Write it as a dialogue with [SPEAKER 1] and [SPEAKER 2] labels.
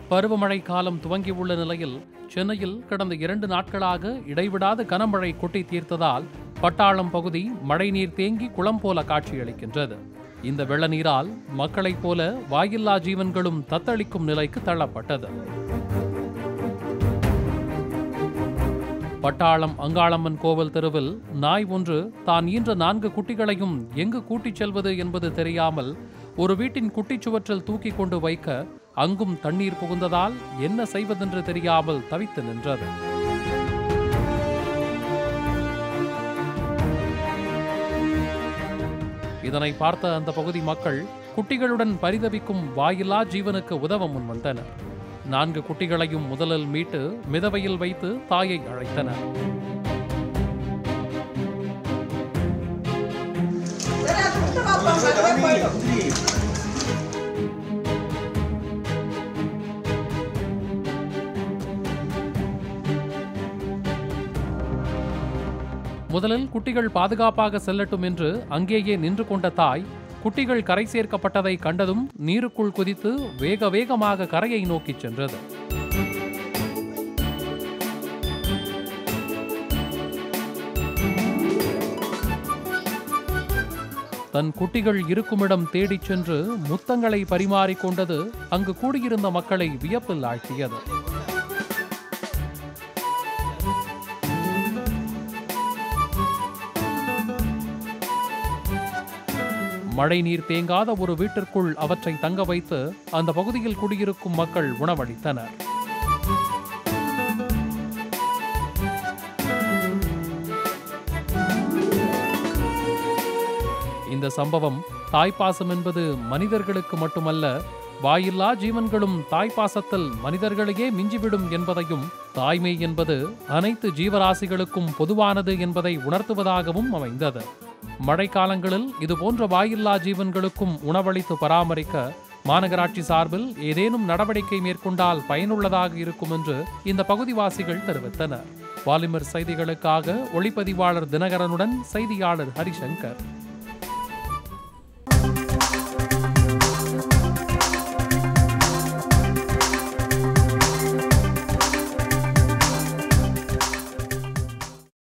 [SPEAKER 1] பருவமழை காலம் துவங்கியுள்ள நிலையில் சென்னையில் கடந்த இரண்டு நாட்களாக இடைவிடாத கனமழை கொட்டி தீர்த்ததால் பட்டாளம் பகுதி மழைநீர் தேங்கி குளம் போல காட்சியளிக்கின்றது இந்த வெள்ள நீரால் மக்களைப் போல வாயில்லா ஜீவன்களும் தத்தளிக்கும் நிலைக்கு தள்ளப்பட்டது பட்டாளம் அங்காளம்மன் கோவில் தெருவில் நாய் ஒன்று தான் ஈன்ற நான்கு குட்டிகளையும் எங்கு கூட்டிச் செல்வது என்பது தெரியாமல் ஒரு வீட்டின் குட்டிச்சுவற்றில் தூக்கி கொண்டு வைக்க அங்கும் தண்ணீர் புகுந்ததால் என்ன செய்வதென்று தெரியாமல் தவித்து நின்றது இதனை பார்த்த அந்த பகுதி மக்கள் குட்டிகளுடன் பரிதவிக்கும் வாயில்லா ஜீவனுக்கு உதவ முன்வந்தனர் நான்கு குட்டிகளையும் முதலில் மீட்டு மிதவையில் வைத்து தாயை அழைத்தனர் முதலில் குட்டிகள் பாதுகாப்பாக செல்லட்டும் என்று அங்கேயே நின்று கொண்ட தாய் குட்டிகள் கரை சேர்க்கப்பட்டதை கண்டதும் நீருக்குள் குதித்து வேக வேகமாக கரையை நோக்கிச் சென்றது தன் குட்டிகள் இருக்குமிடம் தேடிச் சென்று முத்தங்களை பரிமாறிக்கொண்டது அங்கு கூடியிருந்த மக்களை வியப்பில் ஆழ்த்தியது மழை நீர் தேங்காத ஒரு வீட்டிற்குள் அவற்றை தங்க வைத்து அந்த பகுதியில் குடியிருக்கும் மக்கள் உணவளித்தனர் இந்த சம்பவம் தாய்ப்பாசம் என்பது மனிதர்களுக்கு மட்டுமல்ல வாயில்லா ஜீவன்களும் தாய்ப்பாசத்தில் மனிதர்களையே மிஞ்சிவிடும் என்பதையும் தாய்மை என்பது அனைத்து ஜீவராசிகளுக்கும் பொதுவானது என்பதை உணர்த்துவதாகவும் அமைந்தது மழைக்காலங்களில் இதுபோன்ற வாயில்லா ஜீவன்களுக்கும் உணவளித்து பராமரிக்க மாநகராட்சி சார்பில் ஏதேனும் நடவடிக்கை மேற்கொண்டால் பயனுள்ளதாக இருக்கும் என்று இந்த பகுதிவாசிகள் தெரிவித்தனர் பாலிமர் செய்திகளுக்காக ஒளிப்பதிவாளர் தினகரனுடன் செய்தியாளர் ஹரிசங்கர்